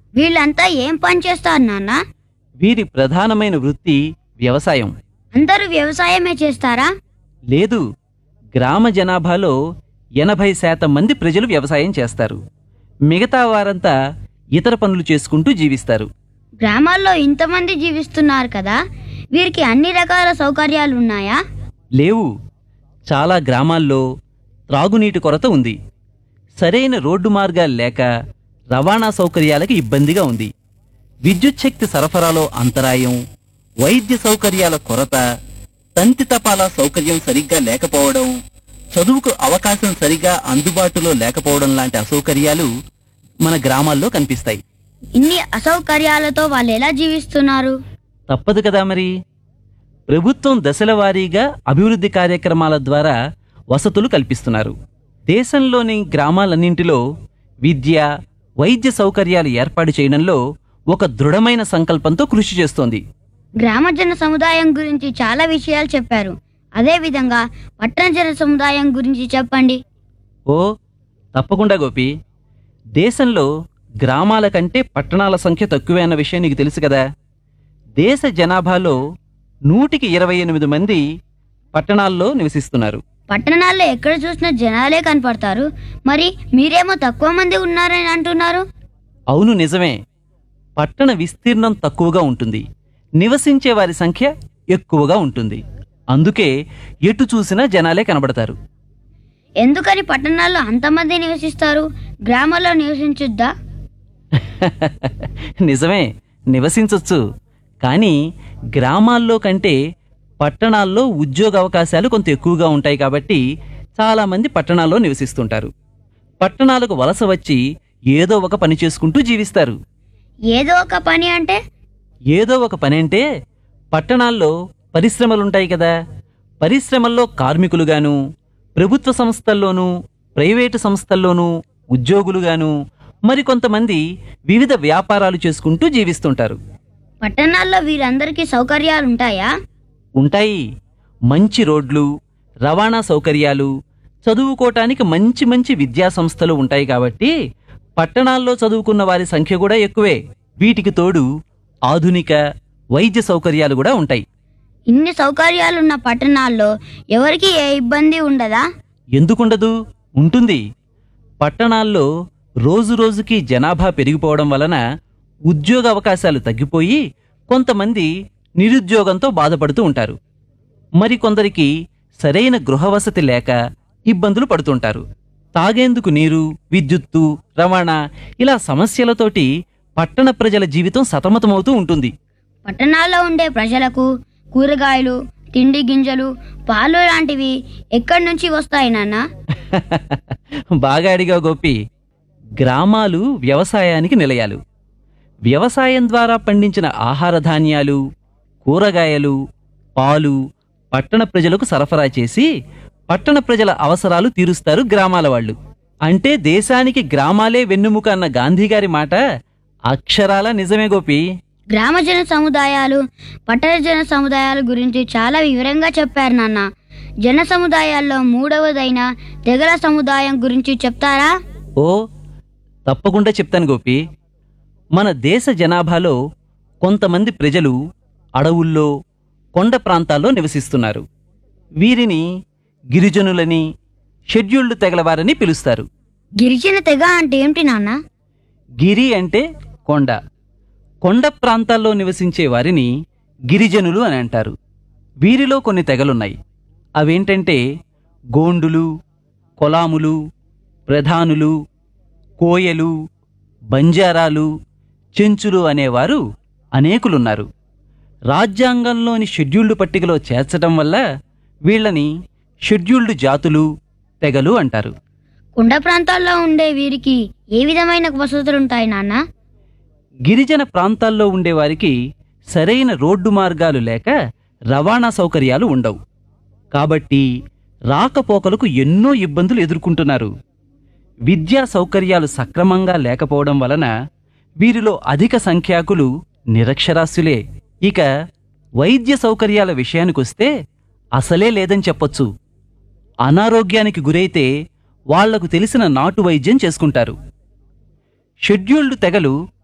వీళ్ళంతా ఏం పని చేస్తారు నాన్న వీరి ప్రధానమైన వృత్తి వ్యవసాయం అందరూ వ్యవసాయమే చేస్తారా లేదు గ్రామ జనాభాలో ఎనభై శాతం మంది ప్రజలు వ్యవసాయం చేస్తారు మిగతా వారంతా ఇతర పనులు చేసుకుంటూ జీవిస్తారు గ్రామాల్లో ఇంతమంది జీవిస్తున్నారు కదా వీరికి అన్ని రకాల సౌకర్యాలు ఉన్నాయా లేవు చాలా గ్రామాల్లో త్రాగునీటి కొరత ఉంది సరైన రోడ్డు మార్గాలు లేక రవాణా సౌకర్యాలకు ఇబ్బందిగా ఉంది విద్యుత్ శక్తి సరఫరాలో అంతరాయం వైద్య సౌకర్యాల కొరత తంతి తపాలా సౌకర్యం సరిగ్గా లేకపోవడం చదువుకు అవకాశం సరిగా అందుబాటులో లేకపోవడం లాంటి అసౌకర్యాలు మన గ్రామాల్లో కనిపిస్తాయి ఇన్ని అసౌకర్యాలతో వాళ్ళు ఎలా జీవిస్తున్నారు తప్పదు కదా మరి ప్రభుత్వం దశల వారీగా అభివృద్ధి కార్యక్రమాల ద్వారా వసతులు కల్పిస్తున్నారు దేశంలోని గ్రామాలన్నింటిలో విద్య వైద్య సౌకర్యాలు ఏర్పాటు చేయడంలో ఒక దృఢమైన సంకల్పంతో కృషి చేస్తోంది గ్రామ జన సముదాయం గురించి చాలా విషయాలు చెప్పారు అదే విధంగా పట్టణ జన సముదాయం గురించి చెప్పండి ఓ తప్పకుండా గోపి దేశంలో గ్రామాల కంటే పట్టణాల సంఖ్య తక్కువే అన్న విషయం నీకు తెలుసు కదా దేశ జనాభాలో నూటికి ఇరవై ఎనిమిది మంది పట్టణాల్లో నివసిస్తున్నారు పట్టణాల్లో ఎక్కడ చూసినా జనాలే కనపడతారు మరి మీరేమో తక్కువ మంది ఉన్నారని అంటున్నారు అవును నిజమే పట్టణ విస్తీర్ణం తక్కువగా ఉంటుంది నివసించే వారి సంఖ్య ఎక్కువగా ఉంటుంది అందుకే ఎటు చూసినా జనాలే కనబడతారు ఎందుకని పట్టణాల్లో అంతమంది నివసిస్తారు గ్రామాల్లో నివసించుద్దా నిజమే నివసించొచ్చు కానీ గ్రామాల్లో కంటే పట్టణాల్లో ఉద్యోగ అవకాశాలు కొంత ఎక్కువగా ఉంటాయి కాబట్టి చాలామంది పట్టణాల్లో నివసిస్తుంటారు పట్టణాలకు వలస వచ్చి ఏదో ఒక పని చేసుకుంటూ జీవిస్తారు ఏదో ఒక పని అంటే ఏదో ఒక పని అంటే పట్టణాల్లో పరిశ్రమలుంటాయి కదా పరిశ్రమల్లో కార్మికులుగాను ప్రభుత్వ సంస్థల్లోనూ ప్రైవేటు సంస్థల్లోనూ ఉద్యోగులుగాను మరికొంతమంది వివిధ వ్యాపారాలు చేసుకుంటూ జీవిస్తుంటారు పట్టణాల్లో వీరందరికీ సౌకర్యాలు ఉంటాయా ఉంటాయి మంచి రోడ్లు రవాణా సౌకర్యాలు చదువుకోటానికి మంచి మంచి విద్యా సంస్థలు ఉంటాయి కాబట్టి పట్టణాల్లో చదువుకున్న వారి సంఖ్య కూడా ఎక్కువే వీటికి తోడు ఆధునిక వైద్య సౌకర్యాలు కూడా ఉంటాయి ఇన్ని సౌకర్యాలున్న పట్టణాల్లో ఎవరికి ఏ ఇబ్బంది ఉండదా ఎందుకుండదు ఉంటుంది పట్టణాల్లో రోజు రోజుకి జనాభా పెరిగిపోవడం వలన ఉద్యోగ అవకాశాలు తగ్గిపోయి కొంతమంది నిరుద్యోగంతో బాధపడుతూ ఉంటారు మరికొందరికి సరైన గృహవసతి లేక ఇబ్బందులు పడుతుంటారు తాగేందుకు నీరు విద్యుత్తు రవాణా ఇలా సమస్యలతోటి పట్టణ ప్రజల జీవితం సతమతమవుతూ ఉంటుంది పట్టణాల్లో ఉండే ప్రజలకు కూరగాయలు తిండి గింజలు పాలు లాంటివి ఎక్కడి నుంచి వస్తాయి నాన్న బాగా అడిగా గోపి గ్రామాలు వ్యవసాయానికి నిలయాలు వ్యవసాయం ద్వారా పండించిన ఆహార ధాన్యాలు కూరగాయలు పాలు పట్టణ ప్రజలకు సరఫరా చేసి పట్టణ ప్రజల అవసరాలు తీరుస్తారు గ్రామాల వాళ్ళు అంటే దేశానికి గ్రామాలే వెన్నుముక అన్న గాంధీ గారి మాట అక్షరాల నిజమే గోపి గ్రామ జన సముదాయాలు పట్టణ జన సముదాయాల గురించి చాలా వివరంగా చెప్పారు నాన్న జన సముదాయాల్లో మూడవదైన తెగల సముదాయం గురించి చెప్తారా ఓ తప్పకుండా చెప్తాను గోపి మన దేశ జనాభాలో కొంతమంది ప్రజలు అడవుల్లో కొండ ప్రాంతాల్లో నివసిస్తున్నారు వీరిని గిరిజనులని షెడ్యూల్డ్ తెగలవారని పిలుస్తారు గిరిజన తెగ అంటే ఏమిటి నాన్న గిరి అంటే కొండ కొండ ప్రాంతాల్లో నివసించే వారిని గిరిజనులు అని అంటారు వీరిలో కొన్ని తెగలున్నాయి అవేంటంటే గోండులు కొలాములు ప్రధానులు కోయలు బంజారాలు చెంచులు అనేవారు అనేకులున్నారు రాజ్యాంగంలోని షెడ్యూల్డ్ పట్టికలో చేర్చడం వల్ల వీళ్ళని షెడ్యూల్డ్ జాతులు తెగలు అంటారు కొండ ప్రాంతాల్లో ఉండే వీరికి ఏ విధమైన వసతులు ఉంటాయి నాన్న గిరిజన ప్రాంతాల్లో ఉండేవారికి సరైన రోడ్డు మార్గాలు లేక రవాణా సౌకర్యాలు ఉండవు కాబట్టి రాకపోకలకు ఎన్నో ఇబ్బందులు ఎదుర్కొంటున్నారు విద్యా సౌకర్యాలు సక్రమంగా లేకపోవడం వలన వీరిలో అధిక సంఖ్యాకులు నిరక్షరాస్యులే ఇక వైద్య సౌకర్యాల విషయానికొస్తే అసలే లేదని చెప్పొచ్చు అనారోగ్యానికి గురైతే వాళ్లకు తెలిసిన నాటు వైద్యం చేసుకుంటారు షెడ్యూల్డ్ తెగలు